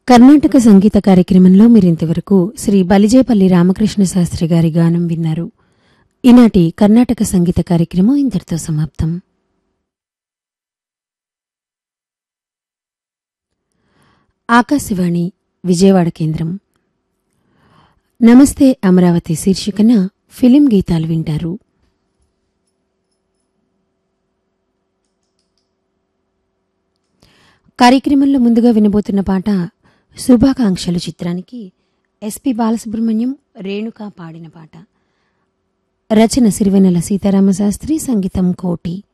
కర్ణాటక సంగీత కార్యక్రమంలో మీరింతవరకు శ్రీ బలిజేపల్లి రామకృష్ణ శాస్త్రి గారి గానం విన్నారు ఈనాటి కర్ణాటక సంగీత కార్యక్రమం ఇంతటితో సమాప్తం ఆకాశవాణి విజయవాడ కేంద్రం నమస్తే అమరావతి శీర్షికన ఫిలిం గీతాలు వింటారు కార్యక్రమంలో ముందుగా వినబోతున్న పాట శుభాకాంక్షలు చిత్రానికి ఎస్పి బాలసుబ్రహ్మణ్యం రేణుక పాడిన పాట రచన సిరివెన్నెల సీతారామశాస్త్రి సంగీతం కోటి